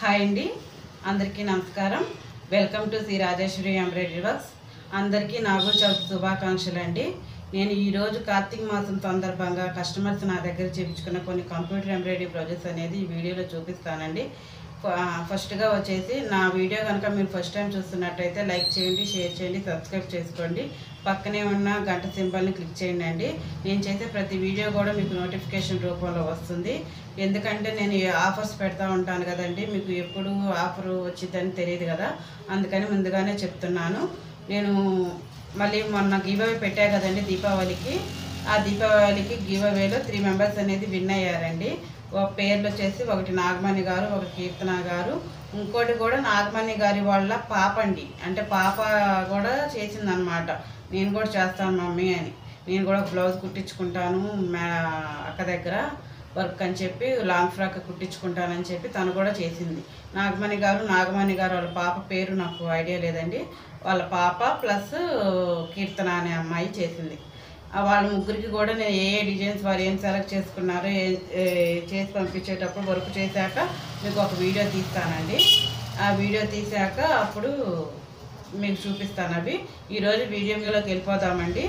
Hi అండి అందరికీ నమస్కారం welcome to Sri Rajeshwari embroidery works అందరికీ నాగుల చవితి శుభాకాంక్షలు అండి నేను ఈరోజు కార్తీక మాసం సందర్భంగా కస్టమర్స్ నా దగ్గర చేయించుకున్న కొన్ని కంప్యూటర్ ఎంబ్రాయిడరీ ప్రాజెక్ట్స్ అనేది ఈ వీడియోలో చూపిస్తానండి ఫ- ఫస్ట్గా వచ్చేసి నా వీడియో కనుక మీరు ఫస్ట్ టైం చూస్తున్నట్టయితే లైక్ చేయండి షేర్ చేయండి సబ్స్క్రైబ్ చేసుకోండి పక్కనే ఉన్న గంట సింబల్ని క్లిక్ చేయండి అండి నేను చేసే ప్రతి వీడియో కూడా మీకు నోటిఫికేషన్ రూపంలో వస్తుంది ఎందుకంటే నేను ఈ ఆఫర్స్ పెడతా ఉంటాను కదండి మీకు ఎప్పుడు ఆఫర్ వచ్చిందని తెలియదు కదా అందుకని ముందుగానే చెప్తున్నాను నేను మళ్ళీ మొన్న గివ్ అవే పెట్టా కదండి దీపావళికి ఆ దీపావళికి గివ్ అవేలో త్రీ మెంబర్స్ అనేది విన్ అయ్యారండి ఒక పేర్లు వచ్చేసి ఒకటి నాగమణి గారు ఒక కీర్తన గారు ఇంకోటి కూడా నాగమణి గారి వాళ్ళ పాప అండి అంటే పాప కూడా చేసిందనమాట నేను కూడా చేస్తాను మమ్మీ అని నేను కూడా బ్లౌజ్ కుట్టించుకుంటాను మా అక్క దగ్గర వర్క్ అని చెప్పి లాంగ్ ఫ్రాక్ కుట్టించుకుంటానని చెప్పి తను కూడా చేసింది నాగమణి గారు నాగమణి గారు వాళ్ళ పాప పేరు నాకు ఐడియా లేదండి వాళ్ళ పాప ప్లస్ కీర్తన అనే అమ్మాయి చేసింది ఆ వాళ్ళ ముగ్గురికి కూడా నేను ఏ ఏ డిజైన్స్ వారు ఏం సెలెక్ట్ చేసుకున్నారో ఏ- ఏ చేసి పంపించేటప్పుడు వర్క్ చేశాక మీకు ఒక వీడియో తీస్తానండి ఆ వీడియో తీసాక అప్పుడు మీకు చూపిస్తాను అవి ఈరోజు వీడియోలోకి వెళ్ళిపోదామండి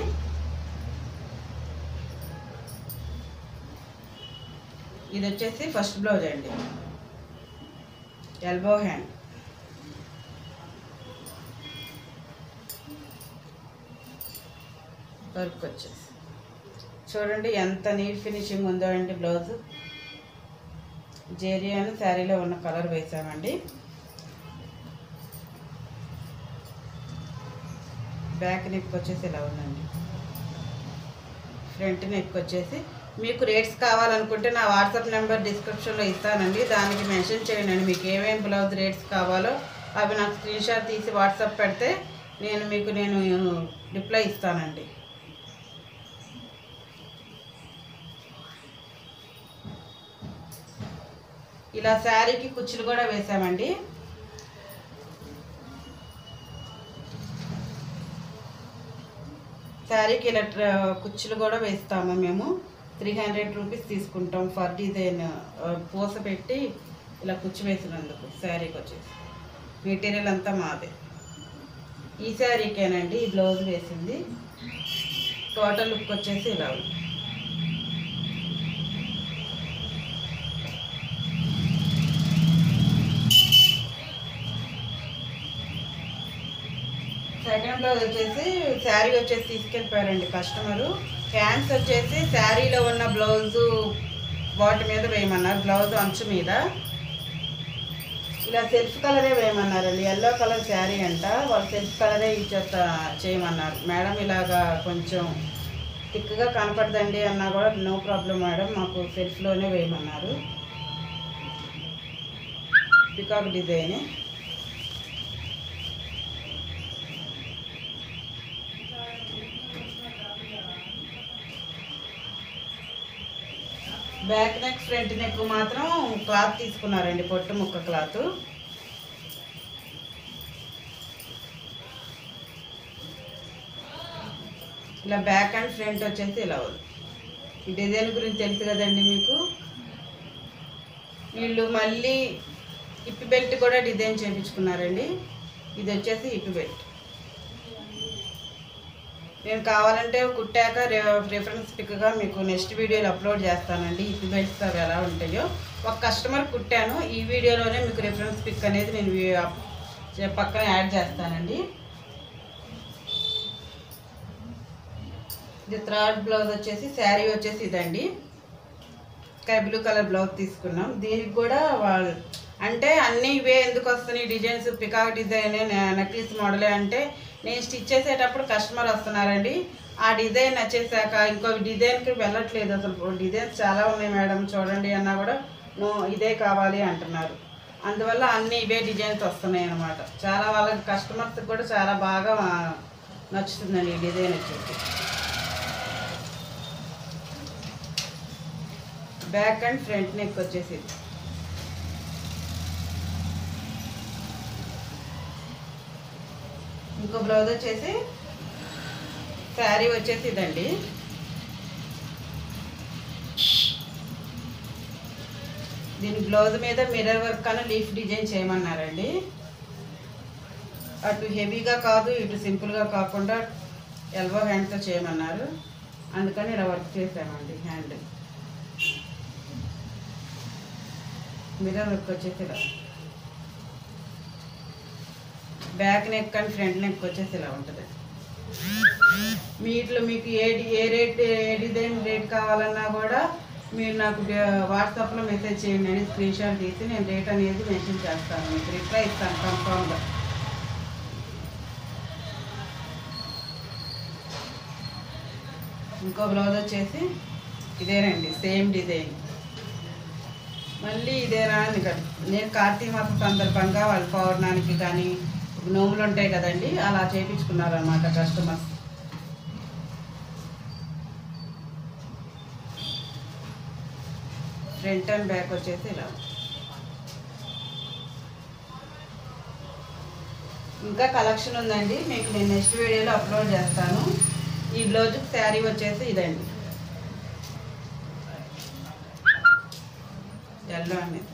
ఇది వచ్చేసి ఫస్ట్ బ్లౌజ్ అండి ఎల్బో హ్యాండ్ వర్క్ వచ్చేసి చూడండి ఎంత నీట్ ఫినిషింగ్ ఉందో అండి బ్లౌజ్ జేరియాను శారీలో ఉన్న కలర్ వేసామండి బ్యాక్ నెక్ వచ్చేసి ఇలా ఉందండి ఫ్రంట్ నెక్ వచ్చేసి మీకు రేట్స్ కావాలనుకుంటే నా వాట్సాప్ నెంబర్ డిస్క్రిప్షన్లో ఇస్తానండి దానికి మెన్షన్ చేయండి మీకు ఏమేమి బ్లౌజ్ రేట్స్ కావాలో అవి నాకు స్క్రీన్ షాట్ తీసి వాట్సాప్ పెడితే నేను మీకు నేను రిప్లై ఇస్తానండి ఇలా శారీకి కుచ్చులు కూడా వేసామండి శారీకి ఇలా ట్ర- కుచ్చులు కూడా వేస్తాము మేము త్రీ హండ్రెడ్ రూపీస్ తీసుకుంటాం ఫర్ డిజైన్ ఆ, పూస పెట్టి ఇలా కుచ్చు వేసినందుకు శారీకి వచ్చేసి మెటీరియల్ అంతా మాదే ఈ శారీకేనండి ఈ బ్లౌజ్ వేసింది టోటల్ లుక్ వచ్చేసి ఇలా ఉంది సెకండ్ బ్లౌజ్ వచ్చేసి శారీ వచ్చేసి తీసుకెళ్ళిపోయారండి కస్టమరు హ్యాండ్స్ వచ్చేసి శారీలో ఉన్న బ్లౌజు వాటి మీద వేయమన్నారు బ్లౌజ్ అంచు మీద ఇలా సెల్ఫ్ కలరే వేయమన్నారండి ఎల్లో కలర్ శారీ అంట వాళ్ళు సెల్ఫ్ కలరే ఇచ్చేత చేయమన్నారు మేడం ఇలాగా కొంచెం థిక్గా కనపడదండి అన్నా కూడా నో ప్రాబ్లం మేడం మాకు సెల్ఫ్లోనే వేయమన్నారు peacock design back neck front neck మాత్రం క్లాత్ తీసుకున్నారండి పొట్టు ముక్క క్లాత్ ఇలా బ్యాక్ అండ్ ఫ్రంట్ వచ్చేసి ఇలా ఉంది ఈ డిజైన్ గురించి తెలుసు కదండి మీకు వీళ్ళు మళ్ళీ ఇప్పి బెల్ట్ కూడా డిజైన్ చేయించుకున్నారండి ఇది వచ్చేసి ఇప్పి బెల్ట్ నేను కావాలంటే కుట్టాక రిఫరెన్స్ పిక్గా మీకు నెక్స్ట్ వీడియోలో అప్లోడ్ చేస్తానండి ఇప్పి బెల్ట్స్ అవి ఎలా ఉంటాయో ఒక కస్టమర్ కుట్టాను ఈ వీడియోలోనే మీకు రిఫరెన్స్ పిక్ అనేది నేను వీ- అప్- చే- పక్కన యాడ్ చేస్తానండి ఇది థర్డ్ బ్లౌజ్ వచ్చేసి శారీ వచ్చేసి ఇదండి స్కై బ్లూ కలర్ బ్లౌజ్ తీసుకున్నాం దీనికి కూడా వాళ్ళు అంటే అన్నీ ఇవే ఎందుకు వస్తున్నాయి డిజైన్స్ పికాక్ డిజైన్ నెక్లెస్ మోడలే అంటే నేను స్టిచ్ చేసేటప్పుడు కస్టమర్ వస్తున్నారండి ఆ డిజైన్ నచ్చేసాక ఇంకో డిజైన్కి వెళ్ళట్లేదు అసలు డిజైన్స్ చాలా ఉన్నాయి మేడం చూడండి అన్నా కూడా నో ఇదే కావాలి అంటున్నారు అందువల్ల అన్ని ఇవే డిజైన్స్ వస్తున్నాయి అన్నమాట చాలా వాళ్ళకి కస్టమర్స్కి కూడా చాలా బాగా ఆ, నచ్చుతుందండి ఈ డిజైన్ వచ్చేసి బ్యాక్ అండ్ ఫ్రంట్ నెక్ వచ్చేసి ఇంకో బ్లౌజ్ వచ్చేసి శారీ వచ్చేసి ఇదండి దీని బ్లౌజ్ మీద మిర్రర్ వర్క్ అని లీఫ్ డిజైన్ చేయమన్నారండి అటు హెవీగా కాదు ఇటు సింపుల్గా కాకుండా ఎల్బో హ్యాండ్తో చేయమన్నారు అందుకని ఇలా వర్క్ చేసామండి హ్యాండ్ మిర్రర్ వర్క్ వచ్చేసి ఇలా back neck and front neck వచ్చేసి ఇలా ఉంటుంది వీటిలో మీకు ఏ డి- ఏ రేట్ ఏ డిజైన్ రేట్ కావాలన్నా కూడా మీరు నాకు డ- వాట్సాప్లో మెసేజ్ చేయండి అని స్క్రీన్ షాట్ తీసి నేను రేట్ అనేది మెన్షన్ చేస్తాను మీకు రిప్లై ఇస్తాను కన్ఫామ్గా ఇంకో బ్లౌజ్ వచ్చేసి ఇదేనండి సేమ్ డిజైన్ మళ్ళీ ఇదేనా అని కాదు. నేను కార్తీక మాసం సందర్భంగా వాళ్ళ పౌర్ణానికి కానీ నోములు ఉంటాయి కదండి అలా చేయించుకున్నారు అనమాట కస్టమర్స్ ఫ్రంట్ అండ్ బ్యాక్ వచ్చేసి ఇలా ఇంకా కలెక్షన్ ఉందండి మీకు నేను నెక్స్ట్ వీడియోలో అప్లోడ్ చేస్తాను ఈ బ్లౌజ్ శారీ వచ్చేసి ఇదండి ఎల్లో అనేది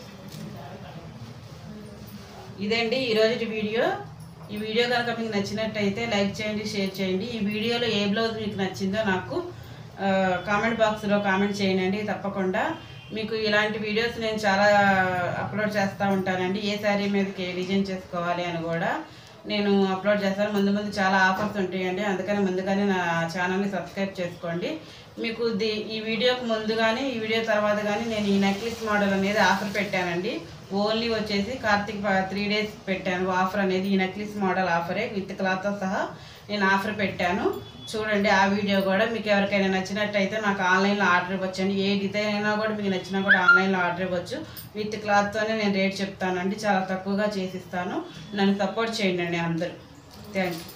ఇదండి ఈరోజు వీడియో ఈ వీడియో కనుక మీకు నచ్చినట్టయితే లైక్ చేయండి షేర్ చేయండి ఈ వీడియోలో ఏ బ్లౌజ్ మీకు నచ్చిందో నాకు ఆ, కామెంట్ బాక్స్లో కామెంట్ చేయండి తప్పకుండా మీకు ఇలాంటి వీడియోస్ నేను చాలా అప్లోడ్ చేస్తూ ఉంటానండి ఏ శారీ మీదకి ఏ డిజైన్ చేసుకోవాలి అని కూడా నేను అప్లోడ్ చేస్తాను ముందు ముందు చాలా ఆఫర్స్ ఉంటాయండి అందుకని ముందుగానే నా ఛానల్ని సబ్స్క్రైబ్ చేసుకోండి మీకు ది ఈ వీడియోకి ముందు కానీ ఈ వీడియో తర్వాత కానీ నేను ఈ నెక్లెస్ మోడల్ అనేది ఆఫర్ పెట్టానండి ఓన్లీ వచ్చేసి కార్తీక్ త్రీ డేస్ పెట్టాను ఆఫర్ అనేది ఈ నెక్లెస్ మోడల్ ఆఫరే విత్ క్లాత్తో సహా నేను ఆఫర్ పెట్టాను చూడండి ఆ వీడియో కూడా మీకు ఎవరికైనా నచ్చినట్టయితే నాకు ఆన్లైన్లో ఆర్డర్ ఇవ్వచ్చండి ఏ డిజైన్ అయినా కూడా మీకు నచ్చినా కూడా ఆన్లైన్లో ఆర్డర్ ఇవ్వచ్చు విత్ క్లాత్తోనే నేను రేట్ చెప్తానండి చాలా తక్కువగా చేసిస్తాను నన్ను సపోర్ట్ చేయండి అండి అందరూ థ్యాంక్ యూ